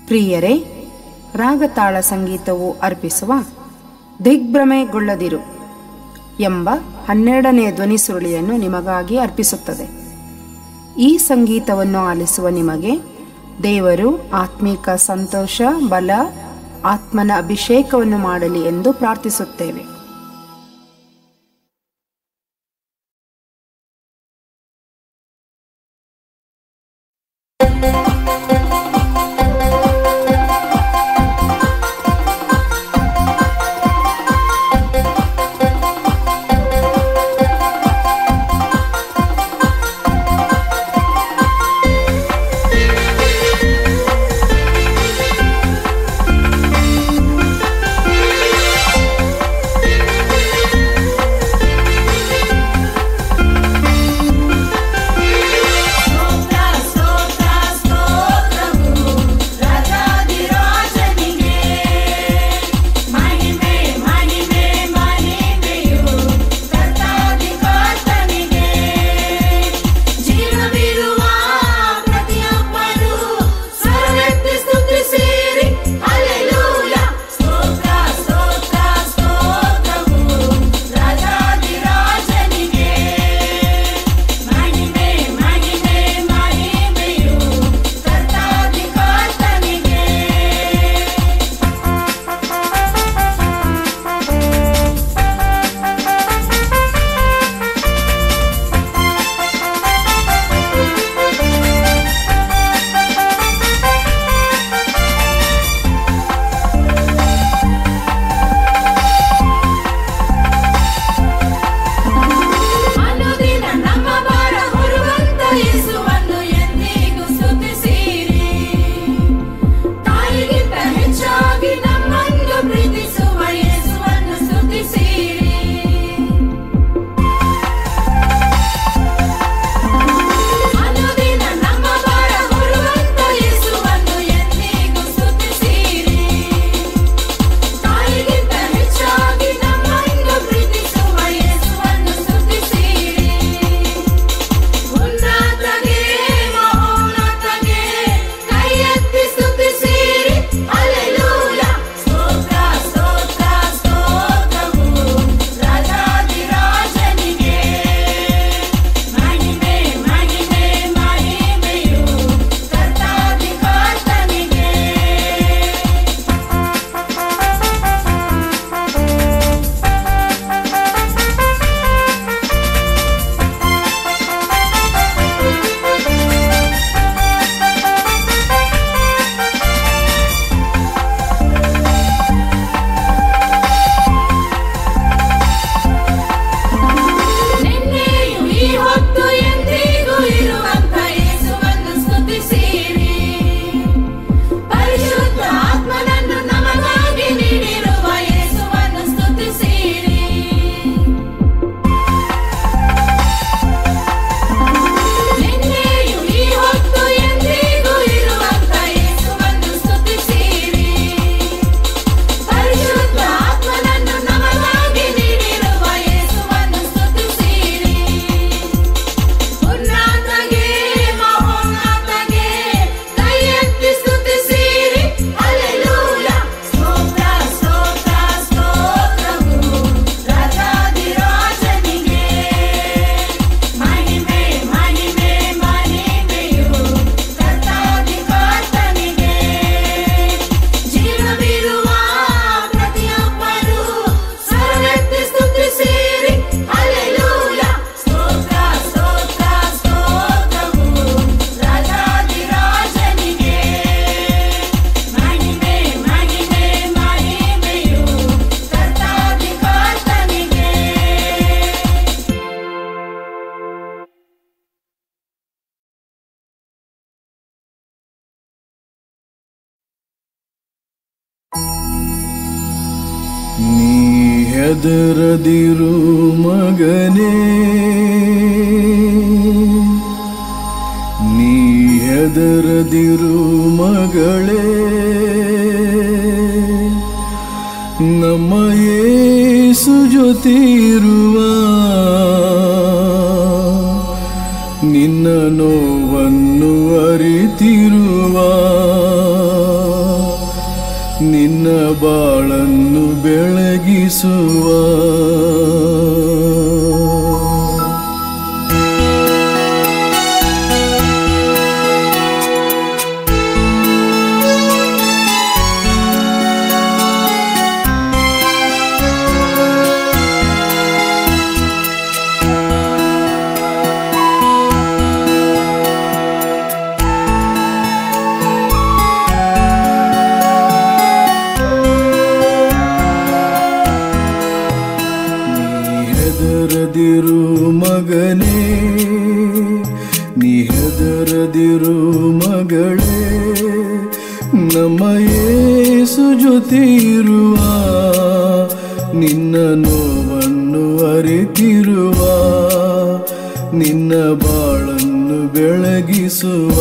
ಪ್ರಿಯರೇ ರಾಗತಾಳ ಸಂಗೀತವು ಅರ್ಪಿಸುವ ದಿಗ್ಭ್ರಮೆಗೊಳ್ಳದಿರು ಎಂಬ ಹನ್ನೆರಡನೇ ಧ್ವನಿ ಸುರುಳಿಯನ್ನು ನಿಮಗಾಗಿ ಅರ್ಪಿಸುತ್ತದೆ ಈ ಸಂಗೀತವನ್ನು ಆಲಿಸುವ ನಿಮಗೆ ದೇವರು ಆತ್ಮಿಕ ಸಂತೋಷ ಬಲ ಆತ್ಮನ ಅಭಿಷೇಕವನ್ನು ಮಾಡಲಿ ಎಂದು ಪ್ರಾರ್ಥಿಸುತ್ತೇವೆ ಸ್ತೋತ್ರ ಸ್ತೋತ್ರ ಸ್ತೋತ್ರವು ರಾಜಾಧಿರಾಜನಿಗೆ ಮಹಿಮೆ ಮಹಿಮೆ ಮಹಿಮೆಯು ಕರ್ತಾಧಿಕರ್ತನಿಗೆ ಜೀವವಿರುವ ಪ್ರತಿಯೊಬ್ಬರು ಸ್ವರವೆತ್ತಿ ಸ್ತುತಿಸಿರಿ ಹಲ್ಲೆಲೂಯ ಸ್ತೋತ್ರ ಸ್ತೋತ್ರ ಸ್ತೋತ್ರವು ರಾಜಾಧಿರಾಜನಿಗೆ ಮಹಿಮೆ ಮಹಿಮೆ ಮಹಿಮೆಯು ಕರ್ತಾಧಿಕರ್ತನಿಗೆ ಅನುದಿನ ನಮ್ಮ ಭಾರ ಹೊರುವಂತ ಯೇಸುವನ್ನು ಎಂದಿಗೂ ಸ್ತುತಿಸಿರಿ ತಾಯಿಗಿಂತ ಹೆಚ್ಚಾಗಿ ನಮ್ಮನ್ನು ಪ್ರೀತಿಸುವ ಯೇಸುವನ್ನು ಸ್ತುತಿಸಿರಿ ಅನುದಿನ ನಮ್ಮ ಭಾರ ಹೊರುವಂತ ಯೇಸುವನ್ನು ಎಂದಿಗೂ ಸ್ತುತಿಸಿರಿ ತಾಯಿಗಿಂತ ಹೆಚ್ಚಾಗಿ ನಮ್ಮನ್ನು ಪ್ರೀತಿಸುವ ಯೇಸುವನ್ನು ಸ್ತುತಿಸಿರಿ ಉನ್ನತಗೆ ಮಹೋನ್ನತಗೆ ಕೈ ಎತ್ತಿ ಸ್ತುತಿಸಿರಿ ಹಲ್ಲೆಲೂಯ ಸ್ತೋತ್ರ ಸ್ತೋತ್ರ ಸ್ತೋತ್ರವು ರಾಜಾಧಿರಾಜನಿಗೆ ಮಹಿಮೆ ಮಹಿಮೆ ಮಹಿಮೆಯು ಕರ್ತಾಧಿಕರ್ತನಿಗೆ ನಿನ್ನೆಯೂ ಈ ಹೊತ್ತು ಎಂದಿಗೂ ಇರುವಂತ ಯೇಸುವನ್ನು ಸ್ತುತಿಸಿರಿ ಪರಿಶುದ್ಧ ಆತ್ಮನನ್ನು ನಮಗಾಗಿ ನೀಡಿರುವ ಯೇಸುವನ್ನು ಸ್ತುತಿಸಿರಿ ನಿನ್ನೆಯೂ ಈ ಹೊತ್ತು ಎಂದಿಗೂ ಇರುವಂತ ಯೇಸುವನ್ನು ಸ್ತುತಿಸಿರಿ ಪರಿಶುದ್ಧ ಆತ್ಮನನ್ನು ನಮಗಾಗಿ ನೀಡಿರುವ ಯೇಸುವನ್ನು ಸ್ತುತಿಸಿರಿ ಉನ್ನತಗೆ ಮಹೋನ್ನತಗೆ ಕೈ ಎತ್ತಿ ಸ್ತುತಿಸಿರಿ ಹಲ್ಲೆಲೂಯ ಸ್ತೋತ್ರ ಸ್ತೋತ್ರ ಸ್ತೋತ್ರವು ರಾಜಾಧಿರಾಜನಿಗೆ ಮಹಿಮೆ ಮಹಿಮೆ ಮಹಿಮೆಯು ಕರ್ತಾಧಿಕರ್ತನಿಗೆ ಜೀವವಿರುವ ಪ್ರತಿಯೊಬ್ಬರು ಸ್ವರವೆತ್ತಿ ಸ್ತುತಿಸಿರಿ ಹಲ್ಲೆಲೂಯ ಸ್ತೋತ್ರ ಸ್ತೋತ್ರ ಸ್ತೋತ್ರವು ರಾಜಾಧಿರಾಜನಿಗೆ ಮಹಿಮೆ ಮಹಿಮೆ ಮಹಿಮೆಯು ಕರ್ತಾಧಿಕರ್ತನಿಗೆ ನೀ ಹೆದರದಿರು ಮಗನೇ ನೀ ಹೆದರದಿರು ಮಗಳೇ ನಮ್ಮ ಯೇಸು ಜೊತೆಯಿರುವ ನಿನ್ನ ನೋವನ್ನು ಅರಿತಿರುವ ಬಾಳನ್ನು ಬೆಳಗಿಸುವ ನೀ ಹೆದರದಿರು ಮಗನೇ ನೀ ಹೆದರದಿರು ಮಗಳೇ ನಮ್ಮ ಯೇಸು ಜೊತೆ ಇರುವ ನಿನ್ನ ನೋವನ್ನು ಅರಿತಿರುವ ನಿನ್ನ ಬಾಳನ್ನು ಬೆಳಗಿಸುವ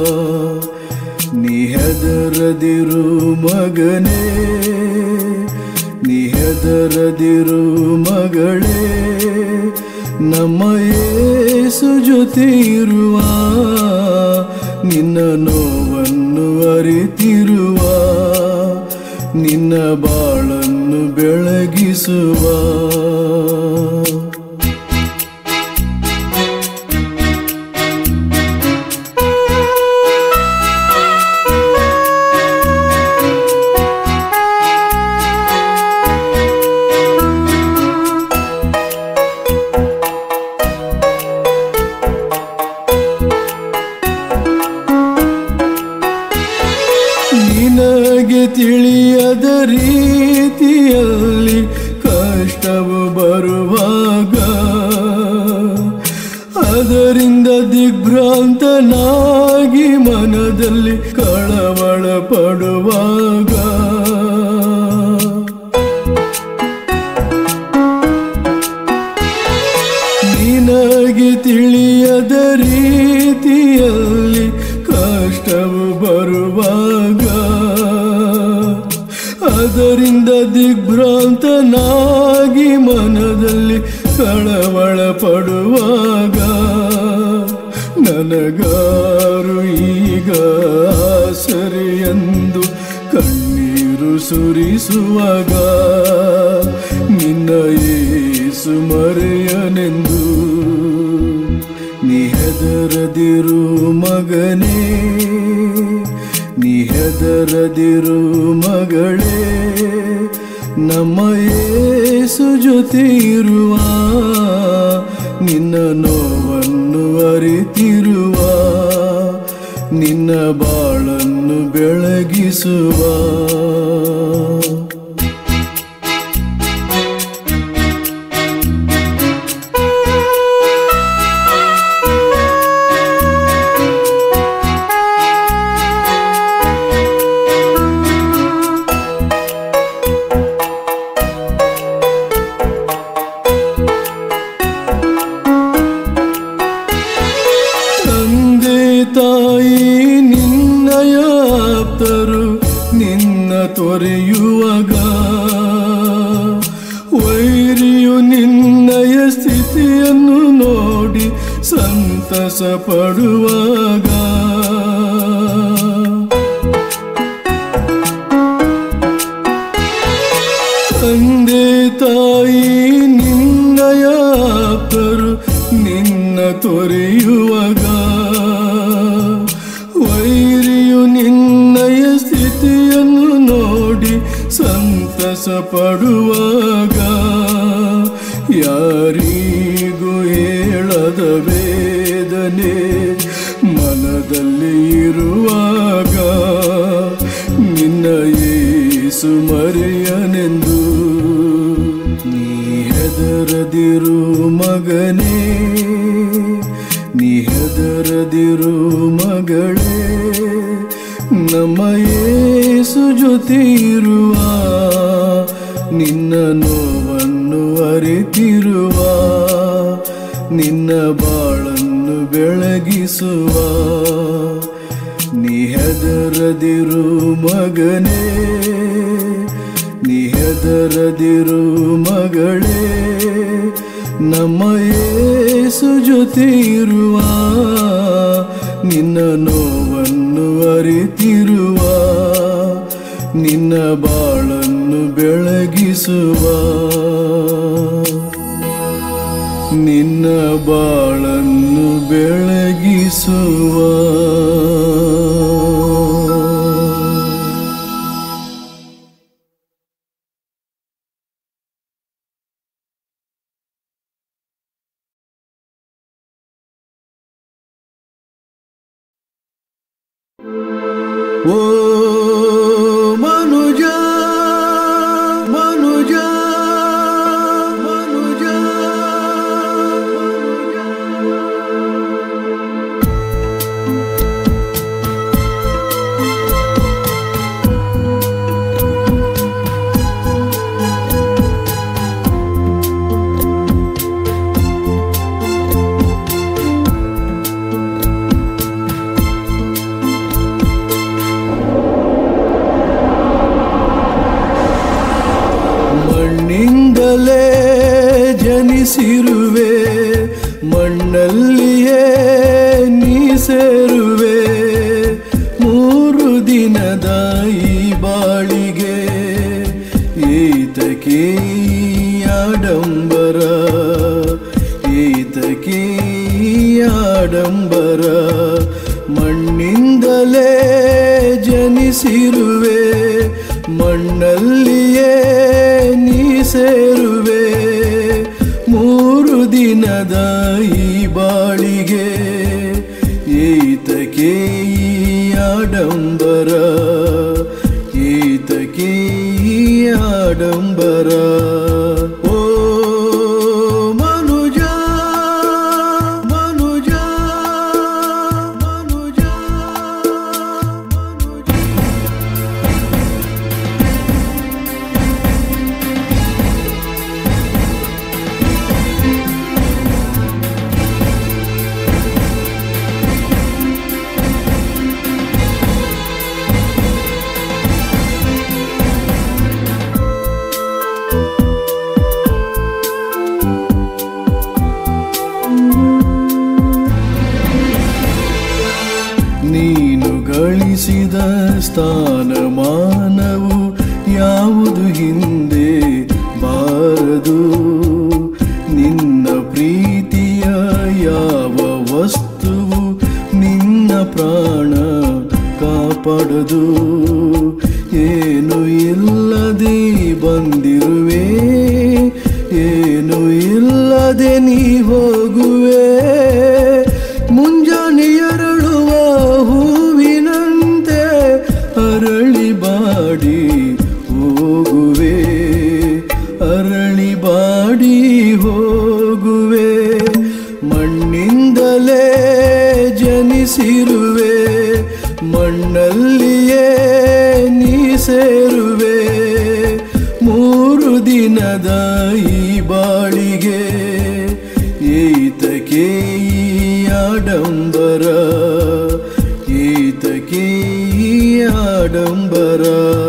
ನೀ ಹೆದರದಿರು ಮಗನೇ ನೀ ಹೆದರದಿರು ಮಗಳೇ ನಮ್ಮ ಯೇಸು ಜೊತೆ ಇರುವ ನಿನ್ನ ನೋವನ್ನು ಅರಿತಿರುವ ನಿನ್ನ ಬಾಳನ್ನು ಬೆಳಗಿಸುವ ನಿನಗೆ ತಿಳಿಯದ ರೀತಿಯಲ್ಲಿ ಕಷ್ಟವು ಬರುವಾಗ ಅದರಿಂದ ದಿಗ್ಭ್ರಾಂತನಾಗಿ ಮನದಲ್ಲಿ ಕಳವಳ ಪಡುವಾಗ ನಿನಗೆ ತಿಳಿಯದ ರೀತಿಯಲ್ಲಿ ಕಷ್ಟವು ಬರುವಾಗ ಅದರಿಂದ ದಿಗ್ಭ್ರಾಂತನಾಗಿ ಮನದಲ್ಲಿ ಕಳವಳ ಪಡುವಾಗ ನನಗಾರು ಈಗ ಸರಿಯೆಂದು ಕಣ್ಣೀರು ಸುರಿಸುವಾಗ ನಿನ್ನ ಏಸು ಮರೆಯನೆಂದು ನೀ ಹೆದರದಿರು ಮಗನೇ ನೀ ಹೆದರದಿರು ಮಗಳೇ ನಮ್ಮ ಏಸು ಜೊತೆ ಇರುವ ನಿನ್ನ ನೋವನ್ನು ಅರಿತಿರುವ ನಿನ್ನ ಬಾಳನ್ನು ಬೆಳಗಿಸುವ ತಂದೆ ತಾಯಿ ನಿನ್ನಯ ಆಪ್ತರು ನಿನ್ನ ತೊರೆಯುವಾಗ ವೈರಿಯು ನಿನ್ನಯ ಸ್ಥಿತಿಯನ್ನು ನೋಡಿ ಸಂತಸ ಪಡುವಾಗ ತಂದೆ ತಾಯಿ ನಿನ್ನಯ ಆಪ್ತರು ನಿನ್ನ ತೊರೆಯುವಾಗ ವೈರಿಯು ನಿನ್ನಯ ಸ್ಥಿತಿಯನ್ನು ನೋಡಿ ಸಂತಸ ಪಡುವಾಗ ಯಾರಿಗೂ ಹೇಳದ ವೇದನೆ ಮನದಲ್ಲಿ ಇರುವಾಗ ನಿನ್ನ ಏಸು ಮರೆಯನೆಂದು ನೀ ಹೆದರದಿರು ಮಗನೇ ನೀ ಹೆದರದಿರು ಮಗಳೇ ನಮ್ಮ ಏಸು ಜೊತೆ ಇರುವ ನಿನ್ನ ನೋವನ್ನು ಅರಿತಿರುವ ನಿನ್ನ ಬಾಳನ್ನು ಬೆಳಗಿಸುವ ನೀ ಹೆದರದಿರು ಮಗನೇ ನೀ ಹೆದರದಿರು ಮಗಳೇ ನಮ್ಮ ಏಸು ಜೊತೆ ಇರುವ ನಿನ್ನ ನೋವನ್ನು ಅರಿತಿರುವ ನಿನ್ನ ಬಾಳ ಬೆಳಗಿಸುವ ನಿನ್ನ ಬಾಳನ್ನು ಬೆಳಗಿಸುವ ಓ ಮನುಜ ಮನುಜ ಮನುಜ ಮಣ್ಣಿಂದಲೇ ಜನಿಸಿರುವೆ ಮಣ್ಣಲ್ಲಿಯೇ ನೀ ಸೇರುವೆ ಮೂರು ದಿನದ ಈ ಬಾಳಿಗೆ ಈತಕ್ಕೆ ಈ ಆಡಂಬರ ಈತಕ್ಕೆ ಈ ಆಡಂಬರ ಮಣ್ಣಿಂದಲೇ ಜನಿಸಿರುವೆ ಮಣ್ಣಲ್ಲಿಯೇ ನೀ ಸೇರುವೆ ಮೂರು ದಿನದ ಈ ಬಾಳಿಗೆ ಈತಕ್ಕೆ ಈ ಆಡಂಬರ ಈತಕ್ಕೆ ಈ ಆಡಂಬರ ಓ ಮನುಜ ಮನುಜ ಮನುಜ ಮನುಜ ನೀನು ಗಳಿಸಿದ ಸ್ಥಾನಮಾನವು ಯಾವುದು ಹಿಂದೆ ಬಾರದು ನಿನ್ನ ಪ್ರೀತಿಯ ಯಾವ ವಸ್ತುವು ನಿನ್ನ ಪ್ರಾಣ ಕಾಪಾಡದು ಏನು ಇಲ್ಲದೆ ಬಂದಿರುವೆ ಏನು ಇಲ್ಲದೆ ನೀ ಹೋಗುವೆ ಮುಂಜಾನೆ ಅರಳುವ ಹೂವಿನಂತೆ ಅರಳಿ ಬಾಡಿ ಹೋಗುವೆ ಅರಳಿ ಬಾಡಿ ಹೋಗುವೆ ಮಣ್ಣಿಂದಲೇ ಜನಿಸಿರುವೆ ಮಣ್ಣಲ್ಲಿಯೇ ನೀ ಸೇರುವೆ ಮೂರು ದಿನದ ಈ ಬಾಳಿಗೆ ಈತಕ್ಕೆ ಈ ಆಡಂಬರ ಈತಕ್ಕೆ ಈ ಆಡಂಬರ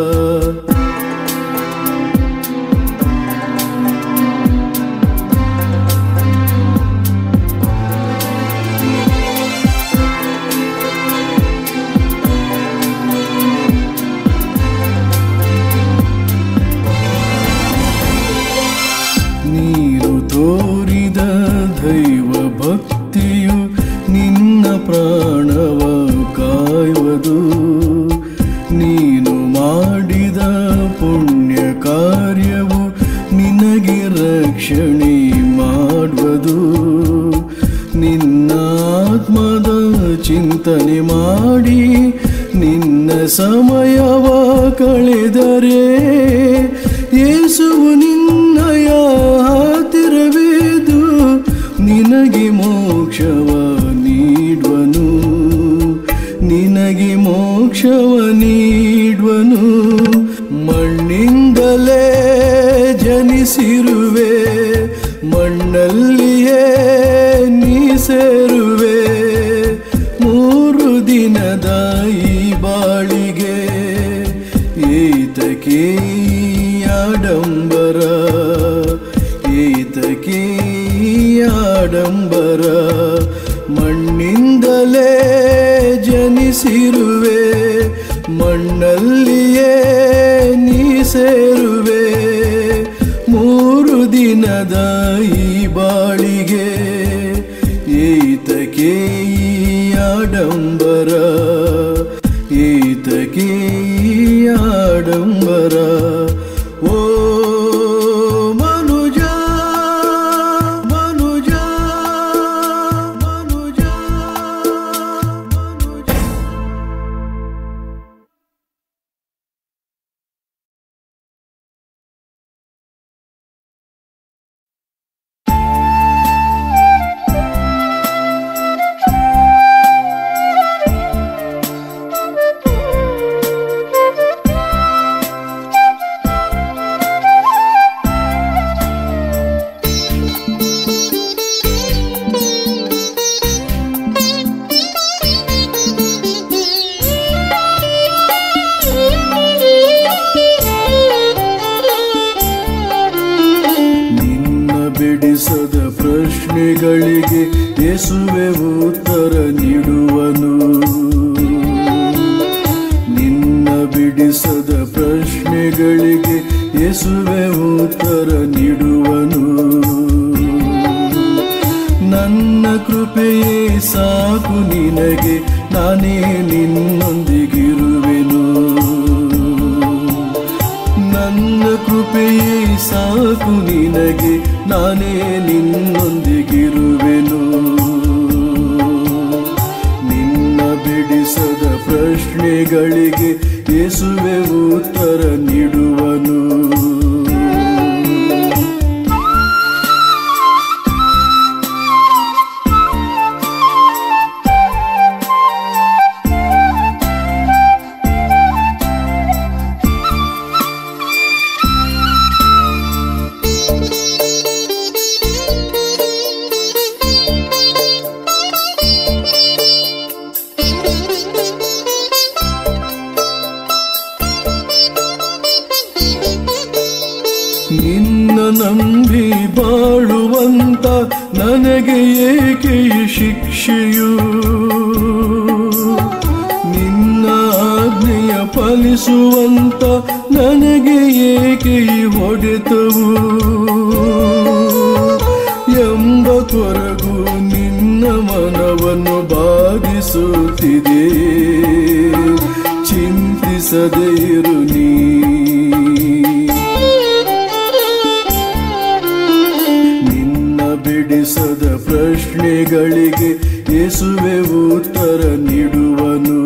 ನೀನು ತೋರಿದ ದೈವ ಭಕ್ತಿಯು ನಿನ್ನ ಪ್ರಾಣವ ಕಾಯುವುದು ನೀನು ಮಾಡಿದ ಪುಣ್ಯ ಕಾರ್ಯವು ನಿನಗೆ ರಕ್ಷಣೆ ಮಾಡುವುದು ನಿನ್ನ ಆತ್ಮದ ಚಿಂತನೆ ಮಾಡಿ ನಿನ್ನ ಸಮಯವ ಕಳೆದರೆ ಯೇಸುವು ನಿನ್ನಯ ಹತ್ತಿರವಿದ್ದು ನಿನಗೆ ಮೋಕ್ಷವ ನೀಡುವನು ನಿನಗೆ ಮೋಕ್ಷವ ನೀಡುವನು ಮಣ್ಣಿಂದಲೇ ಜನಿಸಿರುವೆ ಮಣ್ಣಲ್ಲಿಯೇ ನೀ ಸೇರುವೆ ಮೂರು ದಿನದ ಈ ಬಾಳಿಗೆ ಈತಕ್ಕೆ ಈ ಆಡಂಬರ ಈತಕ್ಕೆ ಈ ಆಡಂಬರ ಮಣ್ಣಿಂದಲೇ ಜನಿಸಿರುವೆ ಮಣ್ಣಲ್ಲಿಯೇ ನೀ ಸೇರುವೆ ದಿನದ ಈ ಬಾಳಿಗೆ ಏತಕ್ಕೆ ಈ ಆಡಂಬರ ಏತಕ್ಕೆ ಈ ಆಡಂಬರ ಓ ಮನುಜ ಮನುಜ ಮನುಜ ಮನುಜ ನಿನ್ನ ಬಿಡಿಸದ ಪ್ರಶ್ನೆಗಳಿಗೆ ಯೇಸುವೆ ಉತ್ತರ ನೀಡುವನು ನಿನ್ನ ಬಿಡಿಸದ ಪ್ರಶ್ನೆಗಳಿಗೆ ಯೇಸುವೆ ಉತ್ತರ ನೀಡುವನು ನನ್ನ ಕೃಪೆಯೇ ಸಾಕು ನಿನಗೆ ನಾನೇ ನಿನ್ನೊಂದಿಗಿರುವೆನು ನನ್ನ ಕೃಪೆಯೇ ಸಾಕು ನಿನಗೆ ನಾನೇ ನಿನ್ನೊಂದಿಗಿರುವೆನು ನಿನ್ನ ಬಿಡಿಸದ ಪ್ರಶ್ನೆಗಳಿಗೆ ಯೇಸುವೆ ಉತ್ತರ ನೀಡುವನು ನಿನ್ನ ನಂಬಿ ಬಾಳುವಂತ ನನಗೆ ಏಕೆ ಈ ಶಿಕ್ಷೆಯು ನಿನ್ನ ಆಜ್ಞೆಯ ಪಾಲಿಸುವಂತ ನನಗೆ ಏಕೆ ಈ ಹೊಡೆತವು ಎಂಬ ಕೊರಗು ನಿನ್ನ ಮನವನ್ನು ಬಾಧಿಸುತ್ತಿದೆ ಚಿಂತಿಸದೇ ಇರು ನೀ ನಿನ್ನ ಬಿಡಿಸದ ಪ್ರಶ್ನೆಗಳಿಗೆ ಯೇಸುವೆ ಉತ್ತರ ನೀಡುವನು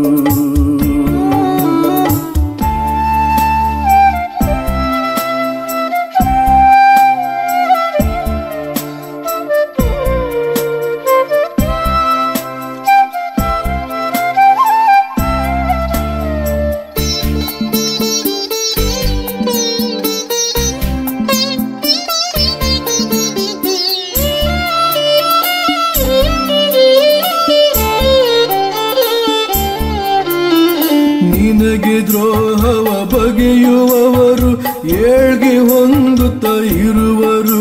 ನಿನಗೆ ದ್ರೋಹವ ಬಗೆಯುವವರು ಏಳ್ಗೆ ಹೊಂದುತ್ತ ಇರುವರು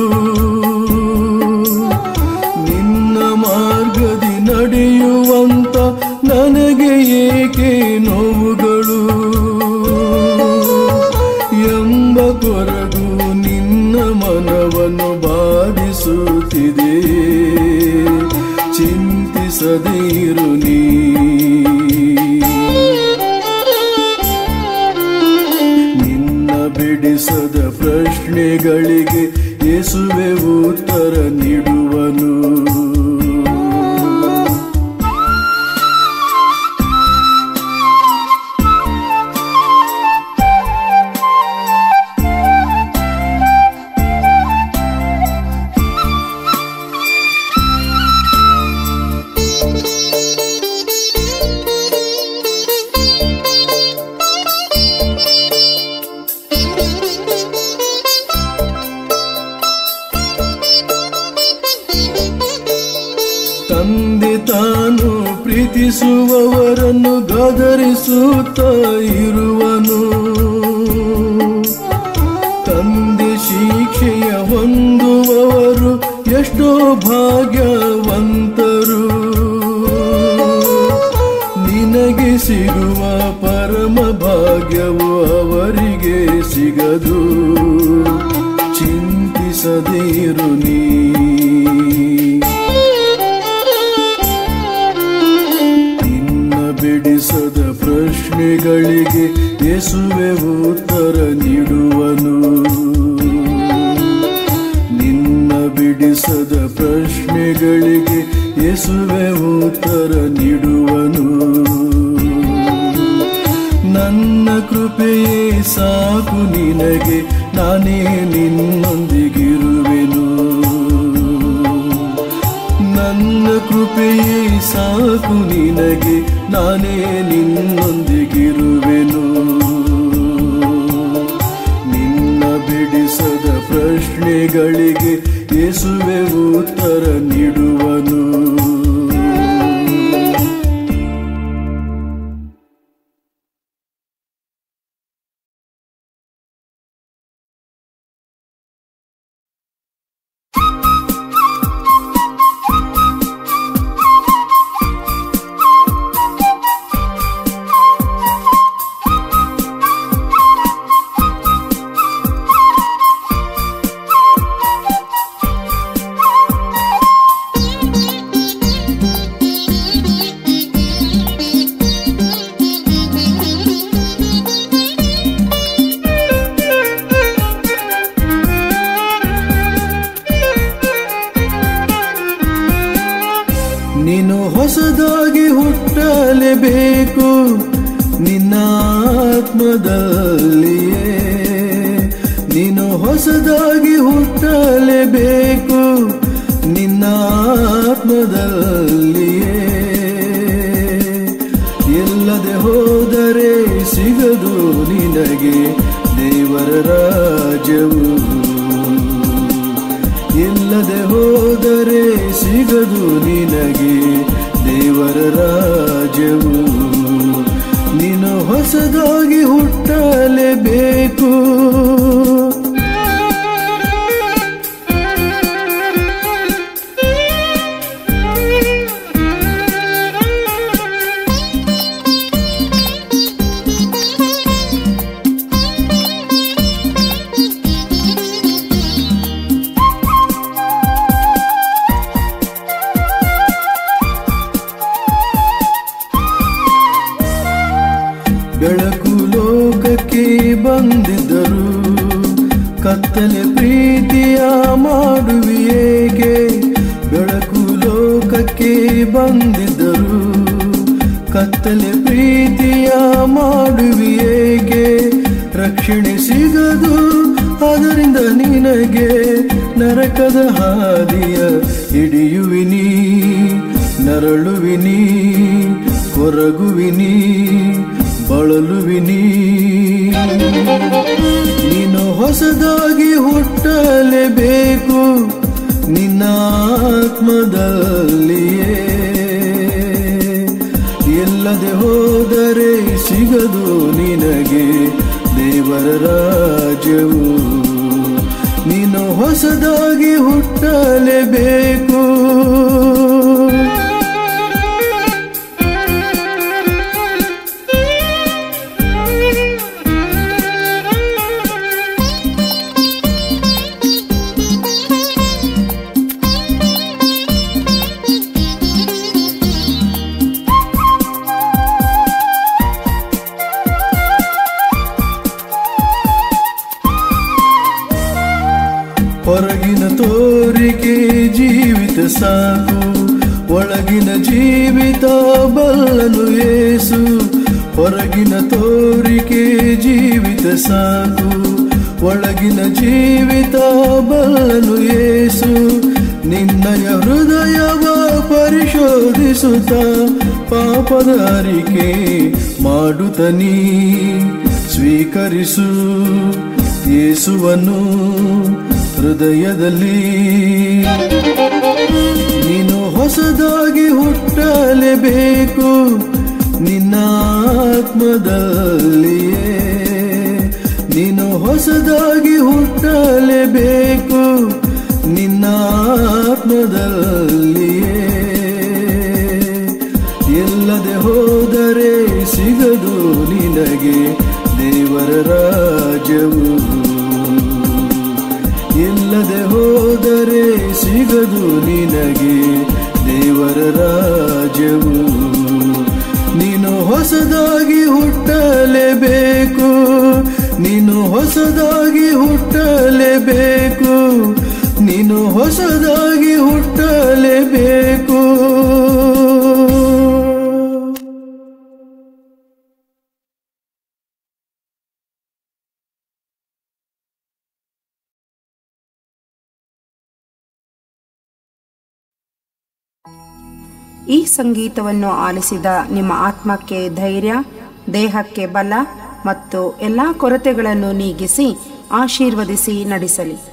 ನಿನ್ನ ಮಾರ್ಗದಿ ನಡೆಯುವಂತ ನನಗೆ ಏಕೆ ನೋವುಗಳು ಎಂಬ ಕೊರಗು ನಿನ್ನ ಮನವನ್ನು ಬಾಧಿಸುತ್ತಿದೆ ಚಿಂತಿಸದೇ ಇರು ನೀ ನಿನ್ನ ಬಿಡಿಸದ ಪ್ರಶ್ನೆಗಳಿಗೆ ಯೇಸುವೆ ಉತ್ತರ ನೀಡುವನು ತಂದೆ ತಾನು ಪ್ರೀತಿಸುವವರನ್ನು ಗದರಿಸುತ್ತ ಇರುವನು ತಂದೆ ಶಿಕ್ಷೆಯ ಹೊಂದುವವರು ಎಷ್ಟೋ ಭಾಗ್ಯವಂತರು ನಿನಗೆ ಸಿಗುವ ಪರಮ ಭಾಗ್ಯವು ಅವರಿಗೆ ಸಿಗದು ಚಿಂತಿಸ ಚಿಂತಿಸದಿರು ನೀ ನಿನ್ನ ಬಿಡಿಸದ ಪ್ರಶ್ನೆಗಳಿಗೆ ಯೇಸುವೆ ಉತ್ತರ ನೀಡುವನು ನಿನ್ನ ಬಿಡಿಸದ ಪ್ರಶ್ನೆಗಳಿಗೆ ಯೇಸುವೆ ಉತ್ತರ ನೀಡುವನು ನನ್ನ ಕೃಪೆಯೇ ಸಾಕು ನಿನಗೆ ನಾನೇ ನಿನ್ನೊಂದಿಗಿರುವೆನು ನನ್ನ ಕೃಪೆಯೇ ಸಾಕು ನಿನಗೆ ನಾನೇ ನಿನ್ನೊಂದಿಗಿರುವೆನು ನಿನ್ನ ಬಿಡಿಸದ ಪ್ರಶ್ನೆಗಳಿಗೆ ಯೇಸುವೆ ಉತ್ತರ ನೀಡುವನು ನೀನು ಹೊಸದಾಗಿ ಹುಟ್ಟಲೇಬೇಕು ನಿನ್ನ ಆತ್ಮದಲ್ಲಿಯೇ ನೀನು ಹೊಸದಾಗಿ ಹುಟ್ಟಲೇಬೇಕು ನಿನ್ನ ಆತ್ಮದಲ್ಲಿಯೇ ಎಲ್ಲದೆ ಹೋದರೆ ಸಿಗದು ನಿನಗೆ ದೇವರ ರಾಜ್ಯವು ಇಲ್ಲದೆ ಹೋದರೆ ಸಿಗದು ನಿನಗೆ ದೇವರ ರಾಜ್ಯವು ನೀನು ಹೊಸದಾಗಿ ಹುಟ್ಟಲೇಬೇಕು ಬೆಳಕು ಲೋಕಕ್ಕೆ ಬಂದಿದ್ದರು ಕತ್ತಲೆ ಪ್ರೀತಿಯ ಮಾಡುವಿಯೇಗೆ ಬೆಳಕು ಲೋಕಕ್ಕೆ ಬಂದಿದ್ದರು ಕತ್ತಲೆ ಪ್ರೀತಿಯ ಮಾಡುವಿಯೇಗೆ ರಕ್ಷಣೆ ಸಿಗದು ಅದರಿಂದ ನಿನಗೆ ನರಕದ ಹಾದಿಯ ಹಿಡಿಯುವಿನಿ ನರಳುವಿನಿ ಕೊರಗುವಿನಿ ಬಳಲುವಿನಿ ನೀನು ಹೊಸದಾಗಿ ಹುಟ್ಟಲೇಬೇಕು ನಿನ್ನ ಆತ್ಮದಲ್ಲಿಯೇ ಇಲ್ಲದೆ ಹೋದರೆ ಸಿಗದು ನಿನಗೆ ದೇವರ ರಾಜ್ಯವು ನೀನು ಹೊಸದಾಗಿ ಹುಟ್ಟಲೇಬೇಕು ಹೊರಗಿನ ತೋರಿಕೆ ಜೀವಿತ ಸಾಕು ಒಳಗಿನ ಜೀವಿತ ಬಲ್ಲನು ಏಸು ಹೊರಗಿನ ತೋರಿಕೆ ಜೀವಿತ ಸಾಕು ಒಳಗಿನ ಜೀವಿತ ಬಲ್ಲನು ಏಸು ನಿನ್ನಯ ಹೃದಯವ ಪರಿಶೋಧಿಸುತ್ತ ಪಾಪದ ಅರಿಕೆ ಮಾಡುತ್ತ ನೀ ಸ್ವೀಕರಿಸು ಯೇಸುವನ್ನು ಹೃದಯದಲ್ಲಿ ನೀನು ಹೊಸದಾಗಿ ಹುಟ್ಟಲೇಬೇಕು ನಿನ್ನ ಆತ್ಮದಲ್ಲಿಯೇ ನೀನು ಹೊಸದಾಗಿ ಹುಟ್ಟಲೇಬೇಕು ನಿನ್ನ ಆತ್ಮದಲ್ಲಿಯೇ ಎಲ್ಲದೆ ಹೋದರೆ ಸಿಗದು ನಿನಗೆ ದೇವರ ರಾಜ್ಯವು ಇಲ್ಲ ಇಲ್ಲದೆ ಹೋದರೆ ಸಿಗದು ನಿನಗೆ ದೇವರ ರಾಜ್ಯವು ನೀನು ಹೊಸದಾಗಿ ಹುಟ್ಟಲೇಬೇಕು ನೀನು ಹೊಸದಾಗಿ ಹುಟ್ಟಲೇಬೇಕು ನೀನು ಹೊಸದಾಗಿ ಹುಟ್ಟಲೇಬೇಕು ಈ ಸಂಗೀತವನ್ನು ಆಲಿಸಿದ ನಿಮ್ಮ ಆತ್ಮಕ್ಕೆ ಧೈರ್ಯ ದೇಹಕ್ಕೆ ಬಲ ಮತ್ತು ಎಲ್ಲ ಕೊರತೆಗಳನ್ನು ನೀಗಿಸಿ ಆಶೀರ್ವದಿಸಿ ನಡೆಸಲಿ